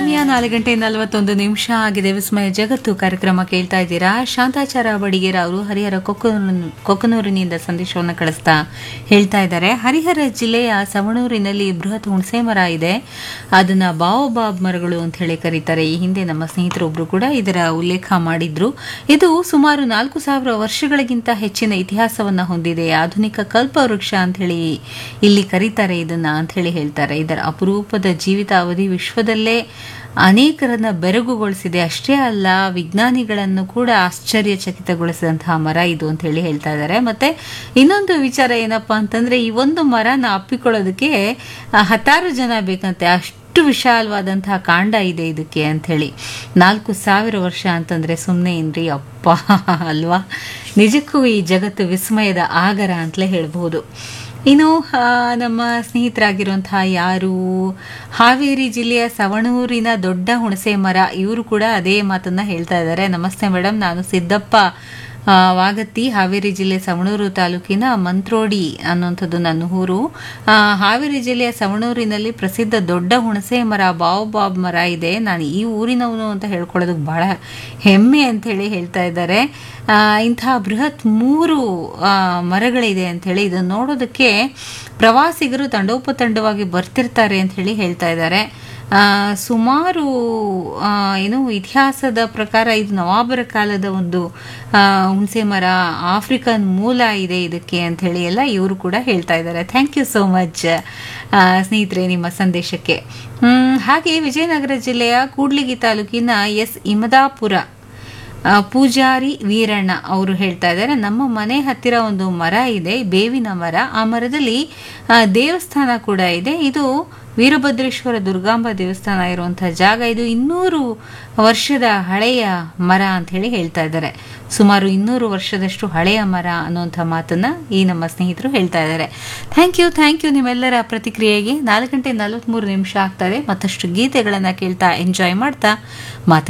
ಸಮಯ ನಾಲ್ಕು ಗಂಟೆ ನಲವತ್ತೊಂದು ನಿಮಿಷ ಆಗಿದೆ ವಿಸ್ಮಯ ಜಗತ್ತು ಕಾರ್ಯಕ್ರಮ ಕೇಳ್ತಾ ಇದ್ದೀರಾ ಶಾಂತಾಚಾರ ಬಡಿಗೇರ ಅವರು ಹರಿಹರ ಕೊಕ್ಕನೂರು ಕೊಕ್ಕನೂರಿನಿಂದ ಸಂದೇಶವನ್ನು ಕಳಿಸ್ತಾ ಹೇಳ್ತಾ ಇದ್ದಾರೆ ಹರಿಹರ ಜಿಲ್ಲೆಯ ಸವಣೂರಿನಲ್ಲಿ ಬೃಹತ್ ಹುಣಸೆ ಮರ ಇದೆ ಅದನ್ನ ಬಾओबाब ಮರಗಳು ಅಂತ ಹೇಳಿ ಕರೀತಾರೆ ಈ ಹಿಂದೆ ನಮ್ಮ ಸ್ನೇಹಿತರೊಬ್ರು ಕೂಡ ಇದರ ಉಲ್ಲೇಖ ಮಾಡಿದ್ರು ಇದು ಸುಮಾರು ನಾಲ್ಕು ಸಾವಿರ ವರ್ಷಗಳಿಗಿಂತ ಹೆಚ್ಚಿನ ಇತಿಹಾಸವನ್ನ ಹೊಂದಿದೆ ಆಧುನಿಕ ಕಲ್ಪವೃಕ್ಷ ಅಂತ ಹೇಳಿ ಇಲ್ಲಿ ಕರೀತಾರೆ ಇದನ್ನ ಅಂತ ಹೇಳಿ ಹೇಳ್ತಾರೆ ಇದರ ಅಪರೂಪದ ಜೀವಿತಾವಧಿ ವಿಶ್ವದಲ್ಲೇ ಅನೇಕರನ್ನ ಬೆರಗುಗೊಳಿಸಿದೆ ಅಷ್ಟೇ ಅಲ್ಲ ವಿಜ್ಞಾನಿಗಳನ್ನು ಕೂಡ ಆಶ್ಚರ್ಯಚಕಿತಗೊಳಿಸಿದಂತಹ ಮರ ಇದು ಅಂತ ಹೇಳಿ ಹೇಳ್ತಾ ಇದ್ದಾರೆ ಮತ್ತೆ ಇನ್ನೊಂದು ವಿಚಾರ ಏನಪ್ಪಾ ಅಂತಂದ್ರೆ ಈ ಒಂದು ಮರನ ಅಪ್ಪಿಕೊಳ್ಳೋದಕ್ಕೆ ಆ, ಹತ್ತಾರು ಜನ ಬೇಕಂತೆ ಅಷ್ಟು ವಿಶಾಲವಾದಂತಹ ಕಾಂಡ ಇದೆ ಇದಕ್ಕೆ ಅಂತ ಹೇಳಿ ನಾಲ್ಕು ಸಾವಿರ ವರ್ಷ ಅಂತಂದ್ರೆ ಸುಮ್ಮನೆ ಏನ್ರಿ ಅಪ್ಪ ಅಲ್ವಾ ನಿಜಕ್ಕೂ ಈ ಜಗತ್ತು ವಿಸ್ಮಯದ ಆಗರ ಅಂತಲೇ ಹೇಳ್ಬಹುದು ಇನ್ನು ಆ, ನಮ್ಮ ಸ್ನೇಹಿತರಾಗಿರುವಂತಹ ಯಾರು ಹಾವೇರಿ ಜಿಲ್ಲೆಯ ಸವಣೂರಿನ ದೊಡ್ಡ ಹುಣಸೆ ಮರ ಇವರು ಕೂಡ ಅದೇ ಮಾತನ್ನ ಹೇಳ್ತಾ ಇದ್ದಾರೆ ನಮಸ್ತೆ ಮೇಡಮ್ ನಾನು ಸಿದ್ದಪ್ಪ ಆ, ವಾಗತ್ತಿ ಹಾವೇರಿ ಜಿಲ್ಲೆ ಸವಣೂರು ತಾಲೂಕಿನ ಮಂತ್ರೋಡಿ ಅನ್ನುವಂಥದ್ದು ನನ್ನ ಊರು ಆ, ಹಾವೇರಿ ಜಿಲ್ಲೆಯ ಸವಣೂರಿನಲ್ಲಿ ಪ್ರಸಿದ್ಧ ದೊಡ್ಡ ಹುಣಸೆ ಮರ ಬಾओबाब ಮರ ಇದೆ ನಾನು ಈ ಊರಿನವನು ಅಂತ ಹೇಳ್ಕೊಳ್ಳೋದಕ್ಕೆ ಬಹಳ ಹೆಮ್ಮೆ ಅಂತ ಹೇಳಿ ಹೇಳ್ತಾ ಇದ್ದಾರೆ ಆ, ಇಂತಹ ಬೃಹತ್ ಮೂರು ಆ, ಮರಗಳಿದೆ ಅಂತ ಹೇಳಿ ಇದನ್ನು ನೋಡೋದಕ್ಕೆ ಪ್ರವಾಸಿಗರು ತಂಡೋಪತಂಡವಾಗಿ ಬರ್ತಿರ್ತಾರೆ ಅಂತ ಹೇಳಿ ಹೇಳ್ತಾ ಇದ್ದಾರೆ ಆ, ಸುಮಾರು ಆ, ಏನು ಇತಿಹಾಸದ ಪ್ರಕಾರ ಇದು ನವಾಬರ ಕಾಲದ ಒಂದು ಆ, ಹುಣಸೆ ಮರ ಆಫ್ರಿಕನ್ ಮೂಲ ಇದೆ ಇದಕ್ಕೆ ಅಂತ ಹೇಳಿ ಎಲ್ಲ ಇವರು ಕೂಡ ಹೇಳ್ತಾ ಇದ್ದಾರೆ ಥ್ಯಾಂಕ್ ಯು ಸೋ ಮಚ್ ಸ್ನೇಹಿತರೆ ನಿಮ್ಮ ಸಂದೇಶಕ್ಕೆ ಹ್ಮ್, ಹಾಗೆ ವಿಜಯನಗರ ಜಿಲ್ಲೆಯ ಕೂಡ್ಲಿಗಿ ತಾಲೂಕಿನ ಎಸ್ ಇಮದಾಪುರ ಆ, ಪೂಜಾರಿ ವೀರಣ್ಣ ಅವರು ಹೇಳ್ತಾ ಇದ್ದಾರೆ ನಮ್ಮ ಮನೆ ಹತ್ತಿರ ಒಂದು ಮರ ಇದೆ ಬೇವಿನ ಮರ ಆ ಮರದಲ್ಲಿ ಆ, ದೇವಸ್ಥಾನ ಕೂಡ ಇದೆ ಇದು ವೀರಭದ್ರೇಶ್ವರ ದುರ್ಗಾಂಬ ದೇವಸ್ಥಾನ ಇರುವಂತಹ ಜಾಗ ಇದು ಇನ್ನೂರು ವರ್ಷದ ಹಳೆಯ ಮರ ಅಂತ ಹೇಳಿ ಹೇಳ್ತಾ ಇದ್ದಾರೆ ಸುಮಾರು ಇನ್ನೂರು ವರ್ಷದಷ್ಟು ಹಳೆಯ ಮರ ಅನ್ನುವಂಥ ಮಾತನ್ನ ಈ ನಮ್ಮ ಸ್ನೇಹಿತರು ಹೇಳ್ತಾ ಇದ್ದಾರೆ ಥ್ಯಾಂಕ್ ಯು ಥ್ಯಾಂಕ್ ಯು ನಿಮ್ಮೆಲ್ಲರ ಪ್ರತಿಕ್ರಿಯೆಗೆ ನಾಲ್ಕು ಗಂಟೆ ನಲವತ್ಮೂರು ನಿಮಿಷ ಆಗ್ತಾ ಇದೆ ಮತ್ತಷ್ಟು ಗೀತೆಗಳನ್ನ ಕೇಳ್ತಾ ಎಂಜಾಯ್ ಮಾಡ್ತಾ ಮಾತಾಡ್ತಾ